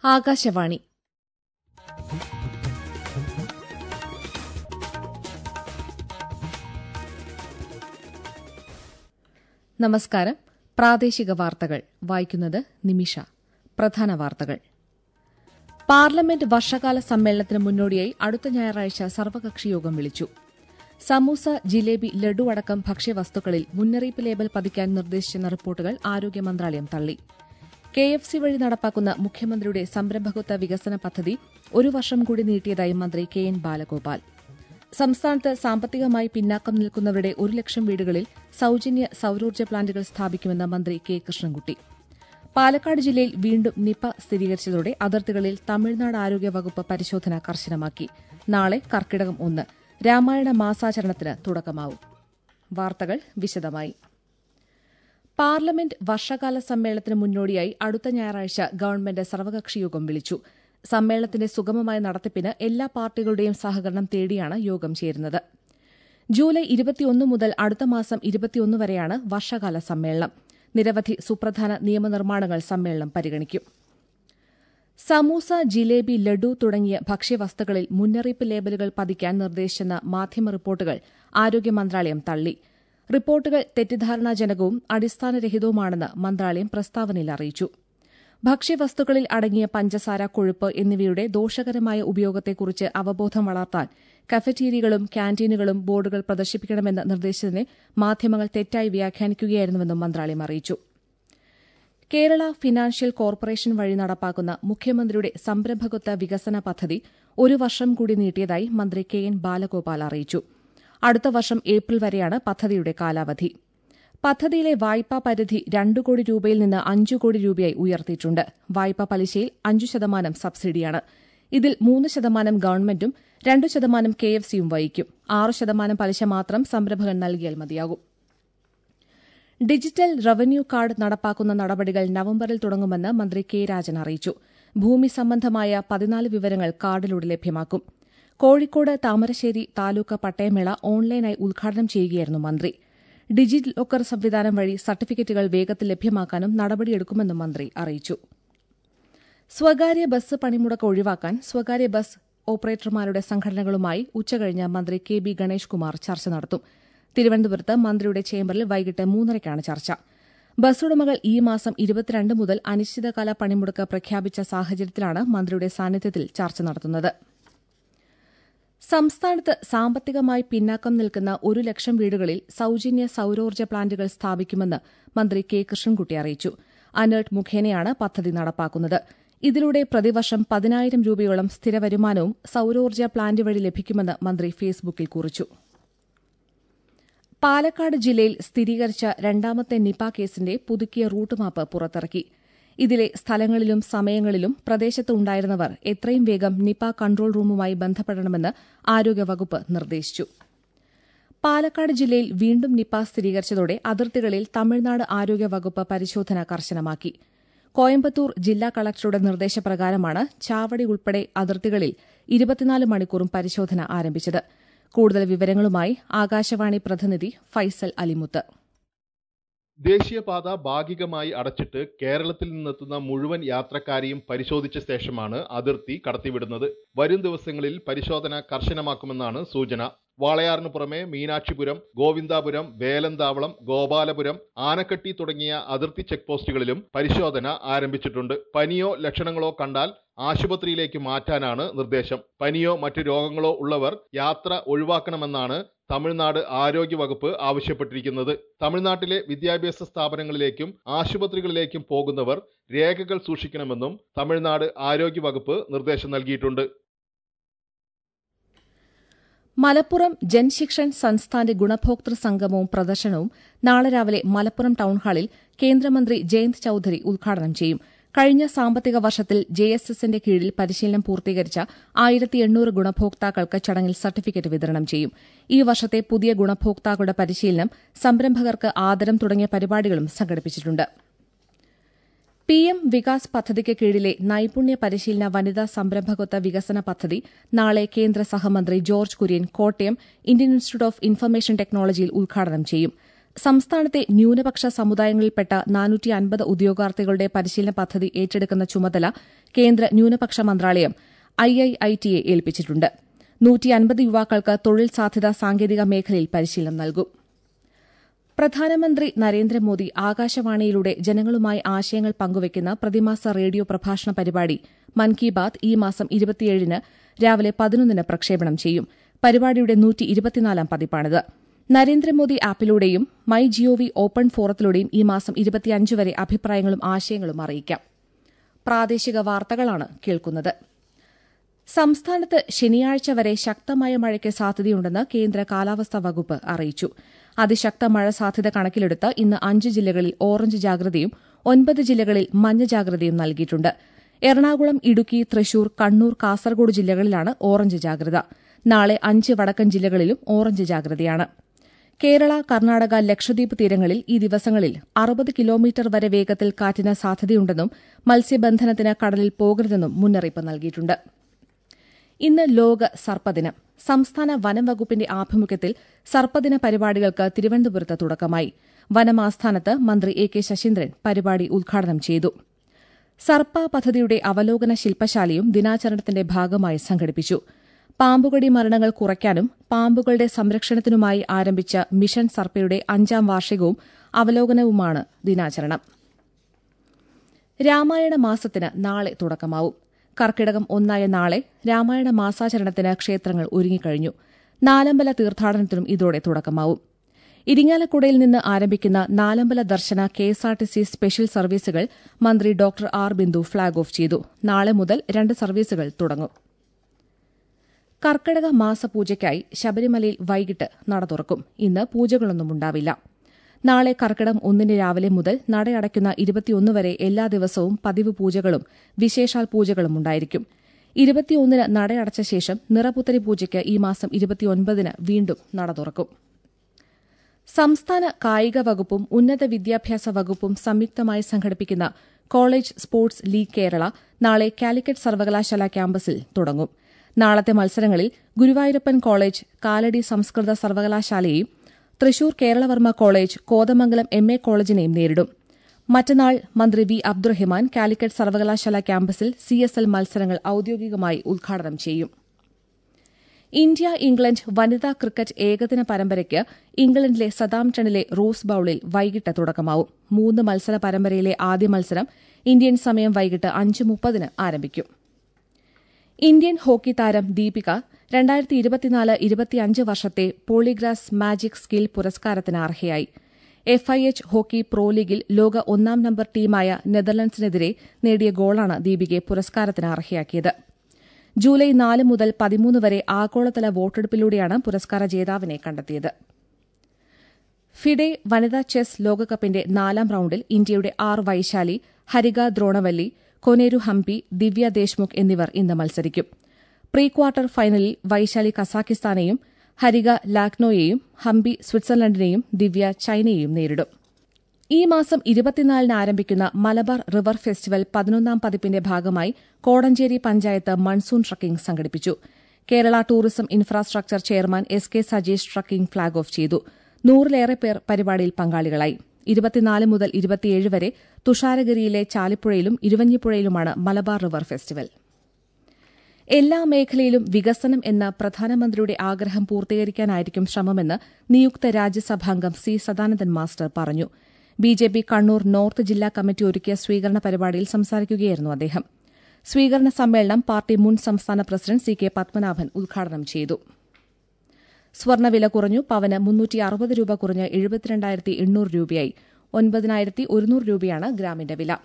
ആകാശവാണി നമസ്കാരം പ്രാദേശിക വാർത്തകൾ വായിക്കുന്നത് നിമിഷ പ്രധാന വാർത്തകൾ പാർലമെന്റ് വർഷകാല സമ്മേളനത്തിന് മുന്നോടിയായി അടുത്ത ഞായറാഴ്ച സർവകക്ഷി യോഗം വിളിച്ചു സമൂസ ജിലേബി ലഡു അടക്കം ഭക്ഷ്യവസ്തുക്കളിൽ മുന്നറിയിപ്പ് ലേബൽ പതിക്കാൻ നിർദ്ദേശിച്ചെന്ന റിപ്പോർട്ടുകൾ ആരോഗ്യ മന്ത്രാലയം തള്ളി കെ എഫ് സി വഴി നടപ്പാക്കുന്ന മുഖ്യമന്ത്രിയുടെ സംരംഭകത്വ വികസന പദ്ധതി ഒരു വർഷം കൂടി നീട്ടിയതായി മന്ത്രി കെ എൻ ബാലഗോപാൽ സംസ്ഥാനത്ത് സാമ്പത്തികമായി പിന്നാക്കം നിൽക്കുന്നവരുടെ ഒരു ലക്ഷം വീടുകളിൽ സൌജന്യ സൌരോർജ്ജ പ്ലാന്റുകൾ സ്ഥാപിക്കുമെന്ന് മന്ത്രി കെ കൃഷ്ണൻകുട്ടി പാലക്കാട് ജില്ലയിൽ വീണ്ടും നിപ സ്ഥിരീകരിച്ചതോടെ അതിർത്തികളിൽ തമിഴ്നാട് ആരോഗ്യ വകുപ്പ് പരിശോധന കർശനമാക്കി നാളെ കർക്കിടകം ഒന്ന് രാമായണ മാസാചരണത്തിന് തുടക്കമാവും വാർത്തകൾ വിശദമായി പാർലമെന്റ് വർഷകാല സമ്മേളനത്തിന് മുന്നോടിയായി അടുത്ത ഞായറാഴ്ച ഗവൺമെന്റ് സർവകക്ഷി യോഗം വിളിച്ചു സമ്മേളനത്തിന്റെ സുഗമമായ നടത്തിപ്പിന് എല്ലാ പാർട്ടികളുടെയും സഹകരണം തേടിയാണ് യോഗം ചേരുന്നത് ജൂലൈ ഇരുപത്തിയൊന്ന് മുതൽ അടുത്ത മാസം ഇരുപത്തിയൊന്ന് വരെയാണ് വർഷകാല സമ്മേളനം നിരവധി സുപ്രധാന നിയമനിർമ്മാണങ്ങൾ സമ്മേളനം പരിഗണിക്കും സമൂസ ജിലേബി ലഡു തുടങ്ങിയ ഭക്ഷ്യവസ്തുക്കളിൽ മുന്നറിയിപ്പ് ലേബലുകൾ പതിക്കാൻ നിർദ്ദേശിച്ചെന്ന മാധ്യമ റിപ്പോർട്ടുകൾ ആരോഗ്യ മന്ത്രാലയം തള്ളി റിപ്പോർട്ടുകൾ തെറ്റിദ്ധാരണാജനകവും അടിസ്ഥാനരഹിതവുമാണെന്ന് മന്ത്രാലയം പ്രസ്താവനയിൽ അറിയിച്ചു ഭക്ഷ്യവസ്തുക്കളിൽ അടങ്ങിയ പഞ്ചസാര കൊഴുപ്പ് എന്നിവയുടെ ദോഷകരമായ ഉപയോഗത്തെക്കുറിച്ച് അവബോധം വളർത്താൻ കഫറ്റീരിയകളും ക്യാന്റീനുകളും ബോർഡുകൾ പ്രദർശിപ്പിക്കണമെന്ന് നിർദ്ദേശിച്ചതിനെ മാധ്യമങ്ങൾ തെറ്റായി വ്യാഖ്യാനിക്കുകയായിരുന്നുവെന്നും മന്ത്രാലയം അറിയിച്ചു കേരള ഫിനാൻഷ്യൽ കോർപ്പറേഷൻ വഴി നടപ്പാക്കുന്ന മുഖ്യമന്ത്രിയുടെ സംരംഭകത്വ വികസന പദ്ധതി ഒരു വർഷം കൂടി നീട്ടിയതായി മന്ത്രി കെ എൻ ബാലഗോപാൽ അറിയിച്ചു അടുത്ത വർഷം ഏപ്രിൽ വരെയാണ് പദ്ധതിയുടെ കാലാവധി പദ്ധതിയിലെ വായ്പാ പരിധി രണ്ടു കോടി രൂപയിൽ നിന്ന് അഞ്ചു കോടി രൂപയായി ഉയർത്തിയിട്ടുണ്ട് വായ്പാ പലിശയിൽ അഞ്ചു ശതമാനം സബ്സിഡിയാണ് ഇതിൽ മൂന്ന് ശതമാനം ഗവൺമെന്റും രണ്ടു ശതമാനം കെ എഫ് സിയും വഹിക്കും ആറ് ശതമാനം പലിശ മാത്രം സംരംഭകൻ നൽകിയാൽ മതിയാകും ഡിജിറ്റൽ റവന്യൂ കാർഡ് നടപ്പാക്കുന്ന നടപടികൾ നവംബറിൽ തുടങ്ങുമെന്ന് മന്ത്രി കെ രാജൻ അറിയിച്ചു ഭൂമി സംബന്ധമായ പതിനാല് വിവരങ്ങൾ കാർഡിലൂടെ ലഭ്യമാക്കും കോഴിക്കോട് താമരശ്ശേരി താലൂക്ക് പട്ടയമേള ഓൺലൈനായി ഉദ്ഘാടനം ചെയ്യുകയായിരുന്നു മന്ത്രി ഡിജി ലോക്കർ സംവിധാനം വഴി സർട്ടിഫിക്കറ്റുകൾ വേഗത്തിൽ ലഭ്യമാക്കാനും നടപടിയെടുക്കുമെന്നും മന്ത്രി അറിയിച്ചു സ്വകാര്യ ബസ് പണിമുടക്ക് ഒഴിവാക്കാൻ സ്വകാര്യ ബസ് ഓപ്പറേറ്റർമാരുടെ സംഘടനകളുമായി ഉച്ചകഴിഞ്ഞ് മന്ത്രി കെ ബി ഗണേഷ് കുമാർ ചർച്ച നടത്തും തിരുവനന്തപുരത്ത് മന്ത്രിയുടെ ചേംബറിൽ വൈകിട്ട് മൂന്നരയ്ക്കാണ് ചർച്ച ബസ്സുടമകൾ ഈ മാസം ഇരുപത്തിരണ്ട് മുതൽ അനിശ്ചിതകാല പണിമുടക്ക് പ്രഖ്യാപിച്ച സാഹചര്യത്തിലാണ് മന്ത്രിയുടെ സാന്നിധ്യത്തിൽ ചർച്ച നടത്തുന്നത് സംസ്ഥാനത്ത് സാമ്പത്തികമായി പിന്നാക്കം നിൽക്കുന്ന ഒരു ലക്ഷം വീടുകളിൽ സൌജന്യ സൌരോർജ്ജ പ്ലാന്റുകൾ സ്ഥാപിക്കുമെന്ന് മന്ത്രി കെ കൃഷ്ണൻകുട്ടി അറിയിച്ചു അനേർട്ട് മുഖേനയാണ് പദ്ധതി നടപ്പാക്കുന്നത് ഇതിലൂടെ പ്രതിവർഷം പതിനായിരം രൂപയോളം സ്ഥിര വരുമാനവും സൌരോർജ്ജ പ്ലാന്റ് വഴി ലഭിക്കുമെന്ന് മന്ത്രി ഫേസ്ബുക്കിൽ കുറിച്ചു പാലക്കാട് ജില്ലയിൽ സ്ഥിരീകരിച്ച രണ്ടാമത്തെ നിപ കേസിന്റെ പുതുക്കിയ റൂട്ട് മാപ്പ് പുറത്തിറക്കി ഇതിലെ സ്ഥലങ്ങളിലും സമയങ്ങളിലും പ്രദേശത്ത് ഉണ്ടായിരുന്നവർ എത്രയും വേഗം നിപ കൺട്രോൾ റൂമുമായി ബന്ധപ്പെടണമെന്ന് ആരോഗ്യവകുപ്പ് നിർദ്ദേശിച്ചു പാലക്കാട് ജില്ലയിൽ വീണ്ടും നിപ സ്ഥിരീകരിച്ചതോടെ അതിർത്തികളിൽ തമിഴ്നാട് ആരോഗ്യവകുപ്പ് പരിശോധന കർശനമാക്കി കോയമ്പത്തൂർ ജില്ലാ കളക്ടറുടെ നിർദ്ദേശപ്രകാരമാണ് ചാവടി ഉൾപ്പെടെ അതിർത്തികളിൽ ഇരുപത്തിനാല് മണിക്കൂറും പരിശോധന ആരംഭിച്ചത് കൂടുതൽ വിവരങ്ങളുമായി ആകാശവാണി പ്രതിനിധി ഫൈസൽ അലിമുത്ത് ദേശീയപാത ഭാഗികമായി അടച്ചിട്ട് കേരളത്തിൽ നിന്നെത്തുന്ന മുഴുവൻ യാത്രക്കാരെയും പരിശോധിച്ച ശേഷമാണ് അതിർത്തി കടത്തിവിടുന്നത് വരും ദിവസങ്ങളിൽ പരിശോധന കർശനമാക്കുമെന്നാണ് സൂചന വാളയാറിന് പുറമെ മീനാക്ഷിപുരം ഗോവിന്ദാപുരം വേലന്താവളം ഗോപാലപുരം ആനക്കട്ടി തുടങ്ങിയ അതിർത്തി ചെക്ക് പോസ്റ്റുകളിലും പരിശോധന ആരംഭിച്ചിട്ടുണ്ട് പനിയോ ലക്ഷണങ്ങളോ കണ്ടാൽ ആശുപത്രിയിലേക്ക് മാറ്റാനാണ് നിർദ്ദേശം പനിയോ മറ്റു രോഗങ്ങളോ ഉള്ളവർ യാത്ര ഒഴിവാക്കണമെന്നാണ് തമിഴ്നാട് ആരോഗ്യവകുപ്പ് ആവശ്യപ്പെട്ടിരിക്കുന്നത് തമിഴ്നാട്ടിലെ വിദ്യാഭ്യാസ സ്ഥാപനങ്ങളിലേക്കും ആശുപത്രികളിലേക്കും പോകുന്നവർ രേഖകൾ സൂക്ഷിക്കണമെന്നും തമിഴ്നാട് ആരോഗ്യവകുപ്പ് നിർദ്ദേശം നൽകിയിട്ടുണ്ട് മലപ്പുറം ജൻശിക്ഷൻ സംസ്ഥാന്റെ ഗുണഭോക്തൃ സംഗമവും പ്രദർശനവും നാളെ രാവിലെ മലപ്പുറം ടൌൺഹാളിൽ കേന്ദ്രമന്ത്രി ജയന്ത് ചൌധരി ഉദ്ഘാടനം ചെയ്യും കഴിഞ്ഞ സാമ്പത്തിക വർഷത്തിൽ ജെ എസ് എസിന്റെ കീഴിൽ പരിശീലനം പൂർത്തീകരിച്ച ആയിരത്തി എണ്ണൂറ് ഗുണഭോക്താക്കൾക്ക് ചടങ്ങിൽ സർട്ടിഫിക്കറ്റ് വിതരണം ചെയ്യും ഈ വർഷത്തെ പുതിയ ഗുണഭോക്താക്കളുടെ പരിശീലനം സംരംഭകർക്ക് ആദരം തുടങ്ങിയ പരിപാടികളും സംഘടിപ്പിച്ചിട്ടുണ്ട് പി എം വികാസ് പദ്ധതിക്ക് കീഴിലെ നൈപുണ്യ പരിശീലന വനിതാ സംരംഭകത്വ വികസന പദ്ധതി നാളെ കേന്ദ്ര സഹമന്ത്രി George Kurian Kottayam Indian institute of information ടെക്നോളജിയിൽ ഉദ്ഘാടനം ചെയ്യും സംസ്ഥാനത്തെ ന്യൂനപക്ഷ സമുദായങ്ങളിൽപ്പെട്ട നാനൂറ്റി അൻപത് ഉദ്യോഗാർത്ഥികളുടെ പരിശീലന പദ്ധതി ഏറ്റെടുക്കുന്ന ചുമതല കേന്ദ്ര ന്യൂനപക്ഷ മന്ത്രാലയം ഐഐഐടിയെ ഏൽപ്പിച്ചിട്ടുണ്ട് നൂറ്റി അൻപത് യുവാക്കൾക്ക് തൊഴിൽ സാധ്യതാ സാങ്കേതിക മേഖലയിൽ പരിശീലനം നൽകും പ്രധാനമന്ത്രി നരേന്ദ്രമോദി ആകാശവാണിയിലൂടെ ജനങ്ങളുമായി ആശയങ്ങൾ പങ്കുവയ്ക്കുന്ന പ്രതിമാസ റേഡിയോ പ്രഭാഷണ പരിപാടി മൻ കി ബാത് ഈ മാസം ഇരുപത്തിയേഴിന് രാവിലെ പതിനൊന്നിന് പ്രക്ഷേപണം ചെയ്യും പരിപാടിയുടെ നൂറ്റി ഇരുപത്തിനാലാം പതിപ്പാണിത് നരേന്ദ്രമോദി ആപ്പിലൂടെയും മൈ ജിഒവി ഓപ്പൺ ഫോറത്തിലൂടെയും ഈ മാസം ഇരുപത്തിയഞ്ച് വരെ അഭിപ്രായങ്ങളും ആശയങ്ങളും അറിയിക്കാം പ്രാദേശിക വാർത്തകളാണ് കേൾക്കുന്നത് സംസ്ഥാനത്ത് ശനിയാഴ്ച വരെ ശക്തമായ മഴയ്ക്ക് സാധ്യതയുണ്ടെന്ന് കേന്ദ്ര കാലാവസ്ഥാ വകുപ്പ് അറിയിച്ചു അതിശക്ത മഴ സാധ്യത കണക്കിലെടുത്ത് ഇന്ന് അഞ്ച് ജില്ലകളിൽ ഓറഞ്ച് ജാഗ്രതയും ഒൻപത് ജില്ലകളിൽ മഞ്ഞ ജാഗ്രതയും നൽകിയിട്ടുണ്ട് എറണാകുളം ഇടുക്കി തൃശൂർ കണ്ണൂർ കാസർഗോഡ് ജില്ലകളിലാണ് ഓറഞ്ച് ജാഗ്രത നാളെ അഞ്ച് വടക്കൻ ജില്ലകളിലും ഓറഞ്ച് ജാഗ്രതയാണ് കേരള കർണാടക ലക്ഷദ്വീപ് തീരങ്ങളിൽ ഈ ദിവസങ്ങളിൽ അറുപത് കിലോമീറ്റർ വരെ വേഗത്തിൽ കാറ്റിന് സാധ്യതയുണ്ടെന്നും മത്സ്യബന്ധനത്തിന് കടലിൽ പോകരുതെന്നും മുന്നറിയിപ്പ് നൽകിയിട്ടുണ്ട് ഇന്ന് ലോക സർപ്പദിനം സംസ്ഥാന വനം വകുപ്പിന്റെ ആഭിമുഖ്യത്തിൽ സർപ്പദിന പരിപാടികൾക്ക് തിരുവനന്തപുരത്ത് തുടക്കമായി വനമാസ്ഥാനത്ത് മന്ത്രി എ കെ ശശീന്ദ്രൻ പരിപാടി ഉദ്ഘാടനം ചെയ്തു സർപ്പ പദ്ധതിയുടെ അവലോകന ശില്പശാലയും ദിനാചരണത്തിന്റെ ഭാഗമായി സംഘടിപ്പിച്ചു പാമ്പുകടി മരണങ്ങൾ കുറയ്ക്കാനും പാമ്പുകളുടെ സംരക്ഷണത്തിനുമായി ആരംഭിച്ച മിഷൻ സർപ്പയുടെ അഞ്ചാം വാർഷികവും അവലോകനവുമാണ് ദിനാചരണം രാമായണ മാസത്തിന് നാളെ തുടക്കമാവും കർക്കിടകം ഒന്നായ നാളെ രാമായണ മാസാചരണത്തിന് ക്ഷേത്രങ്ങൾ ഒരുങ്ങിക്കഴിഞ്ഞു നാലമ്പല തീർത്ഥാടനത്തിനും ഇതോടെ തുടക്കമാവും ഇരിങ്ങാലക്കുടയിൽ നിന്ന് ആരംഭിക്കുന്ന നാലമ്പല ദർശന കെഎസ്ആർടിസി സ്പെഷ്യൽ സർവീസുകൾ മന്ത്രി doctor R Bindu flag off ചെയ്തു നാളെ മുതൽ രണ്ട് സർവീസുകൾ തുടങ്ങും കർക്കിടക മാസപൂജയ്ക്കായി ശബരിമലയിൽ വൈകിട്ട് നട തുറക്കും ഇന്ന് പൂജകളൊന്നും ഉണ്ടാവില്ല നാളെ കർക്കിടം ഒന്നിന് രാവിലെ മുതൽ നടയടയ്ക്കുന്ന ഇരുപത്തിയൊന്ന് വരെ എല്ലാ ദിവസവും പതിവ് പൂജകളും വിശേഷാൽ പൂജകളും ഉണ്ടായിരിക്കും ഇരുപത്തിയൊന്നിന് നടയടച്ച ശേഷം നിറപുത്തരി പൂജയ്ക്ക് ഈ മാസം ഇരുപത്തിയൊൻപതിന് വീണ്ടും നട തുറക്കും സംസ്ഥാന കായിക വകുപ്പും ഉന്നത വിദ്യാഭ്യാസ വകുപ്പും സംയുക്തമായി സംഘടിപ്പിക്കുന്ന കോളേജ് സ്പോർട്സ് ലീഗ് കേരള നാളെ കാലിക്കറ്റ് സർവകലാശാല ക്യാമ്പസിൽ തുടങ്ങും നാളത്തെ മത്സരങ്ങളിൽ ഗുരുവായൂരപ്പൻ കോളേജ് കാലടി സംസ്കൃത സർവകലാശാലയെയും Thrissur Keralavarma college Kothamangalam M A കോളേജിനെയും നേരിടും മറ്റന്നാൾ മന്ത്രി വി അബ്ദുറഹിമാൻ കാലിക്കറ്റ് സർവകലാശാല ക്യാമ്പസിൽ സിഎസ്എൽ മത്സരങ്ങൾ ഔദ്യോഗികമായി ഉദ്ഘാടനം ചെയ്യും ഇന്ത്യ ഇംഗ്ലണ്ട് വനിതാ ക്രിക്കറ്റ് ഏകദിന പരമ്പരയ്ക്ക് ഇംഗ്ലണ്ടിലെ സതാംപ്ടണിലെ റോസ് ബൌളിൽ വൈകിട്ട് തുടക്കമാവും മൂന്ന് മത്സര പരമ്പരയിലെ ആദ്യ മത്സരം ഇന്ത്യൻ സമയം വൈകിട്ട് അഞ്ച് മുപ്പതിന് ആരംഭിക്കും ഇന്ത്യൻ ഹോക്കി താരം ദീപിക രണ്ടായിരത്തി ഇരുപത്തിനാല് ഇരുപത്തിയഞ്ച് വർഷത്തെ പോളിഗ്രാസ് മാജിക് സ്കിൽ പുരസ്കാരത്തിന് അർഹയായി എഫ്ഐഎച്ച് ഹോക്കി പ്രോ ലീഗിൽ ലോക ഒന്നാം നമ്പർ ടീമായ നെതർലൻഡ്സിനെതിരെ നേടിയ ഗോളാണ് ദീപികയെ പുരസ്കാരത്തിന് അർഹയാക്കിയത് ജൂലൈ നാല് മുതൽ പതിമൂന്ന് വരെ ആഗോളതല വോട്ടെടുപ്പിലൂടെയാണ് പുരസ്കാര ജേതാവിനെ കണ്ടെത്തിയത് ഫിഡെ വനിതാ ചെസ് ലോകകപ്പിന്റെ നാലാം റൌണ്ടിൽ ഇന്ത്യയുടെ ആർ വൈശാലി ഹരിക ദ്രോണവല്ലി കൊനേരു ഹംപി ദിവ്യ ദേശ്മുഖ് എന്നിവർ ഇന്ന് മത്സരിക്കും പ്രീ ക്വാർട്ടർ ഫൈനലിൽ വൈശാലി കസാഖിസ്ഥാനെയും ഹരിക ലാക്നോയെയും ഹംപി സ്വിറ്റ്സർലൻഡിനെയും ദിവ്യ ചൈനയെയും നേരിടും ഈ മാസം ഇരുപത്തിനാലിന് ആരംഭിക്കുന്ന മലബാർ റിവർ ഫെസ്റ്റിവൽ പതിനൊന്നാം പതിപ്പിന്റെ ഭാഗമായി കോടഞ്ചേരി പഞ്ചായത്ത് മൺസൂൺ ട്രക്കിംഗ് സംഘടിപ്പിച്ചു Kerala tourism infrastructure chairman S K Sajeesh trekking flag off ചെയ്തു നൂറിലേറെ പേർ പരിപാടിയിൽ പങ്കാളികളായി ഇരുപത്തിനാല് മുതൽ ഇരുപത്തിയേഴ് വരെ തുഷാരഗിരിയിലെ ചാലിപ്പുഴയിലും ഇരുവഞ്ഞിപ്പുഴയിലുമാണ് മലബാർ റിവർ ഫെസ്റ്റിവൽ എല്ലാ മേഖലയിലും വികസനം എന്ന പ്രധാനമന്ത്രിയുടെ ആഗ്രഹം പൂർത്തീകരിക്കാനായിരിക്കും ശ്രമമെന്ന് നിയുക്ത രാജ്യസഭാംഗം സി സദാനന്ദൻ മാസ്റ്റർ പറഞ്ഞു ബിജെപി കണ്ണൂർ നോർത്ത് ജില്ലാ കമ്മിറ്റി ഒരുക്കിയ സ്വീകരണ പരിപാടിയിൽ സംസാരിക്കുകയായിരുന്നു അദ്ദേഹം സ്വീകരണ സമ്മേളനം പാർട്ടി മുൻ സംസ്ഥാന പ്രസിഡന്റ് സി കെ പത്മനാഭൻ ഉദ്ഘാടനം ചെയ്തു സ്വർണ്ണവില കുറഞ്ഞു പവന് മുന്നൂറ്റി അറുപത് രൂപ കുറഞ്ഞ് എഴുപത്തിരണ്ടായിരത്തി എണ്ണൂറ് രൂപയായി ഒൻപതിനായിരത്തി ഒരുന്നൂറ് രൂപയാണ് ഗ്രാമിന്റെ വില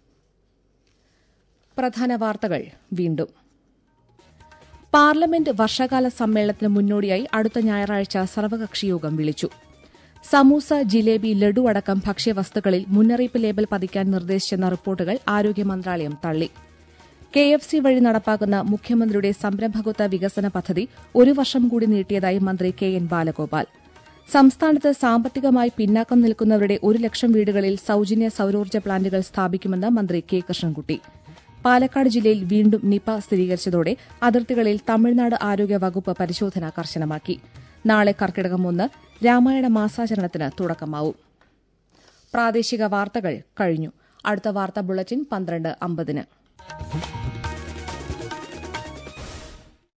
പ്രധാന വാർത്തകൾ വീണ്ടും പാർലമെന്റ് വർഷകാല സമ്മേളനത്തിന് മുന്നോടിയായി അടുത്ത ഞായറാഴ്ച സർവകക്ഷിയോഗം വിളിച്ചു സമൂസ ജിലേബി ലഡു അടക്കം ഭക്ഷ്യവസ്തുക്കളിൽ മുന്നറിയിപ്പ് ലേബൽ പതിക്കാൻ നിർദ്ദേശിച്ചെന്ന റിപ്പോർട്ടുകൾ ആരോഗ്യ മന്ത്രാലയം തള്ളി കെ എഫ് സി വഴി നടപ്പാക്കുന്ന മുഖ്യമന്ത്രിയുടെ സംരംഭകത്വ വികസന പദ്ധതി ഒരു വർഷം കൂടി നീട്ടിയതായി മന്ത്രി കെ എൻ ബാലഗോപാൽ സംസ്ഥാനത്ത് സാമ്പത്തികമായി പിന്നാക്കം നിൽക്കുന്നവരുടെ ഒരു ലക്ഷം വീടുകളിൽ സൌജന്യ സൌരോർജ്ജ പ്ലാന്റുകൾ സ്ഥാപിക്കുമെന്ന് മന്ത്രി കെ കൃഷ്ണൻകുട്ടി പാലക്കാട് ജില്ലയിൽ വീണ്ടും നിപ സ്ഥിരീകരിച്ചതോടെ അതിർത്തികളിൽ തമിഴ്നാട് ആരോഗ്യ വകുപ്പ് പരിശോധന കർശനമാക്കി നാളെ കർക്കിടകം ഒന്ന് രാമായണ മാസാചരണത്തിന് തുടക്കമാവും പ്രാദേശിക വാർത്തകൾ കഴിഞ്ഞു അടുത്ത വാർത്താ ബുള്ളറ്റിൻ പന്ത്രണ്ട് അമ്പതിന്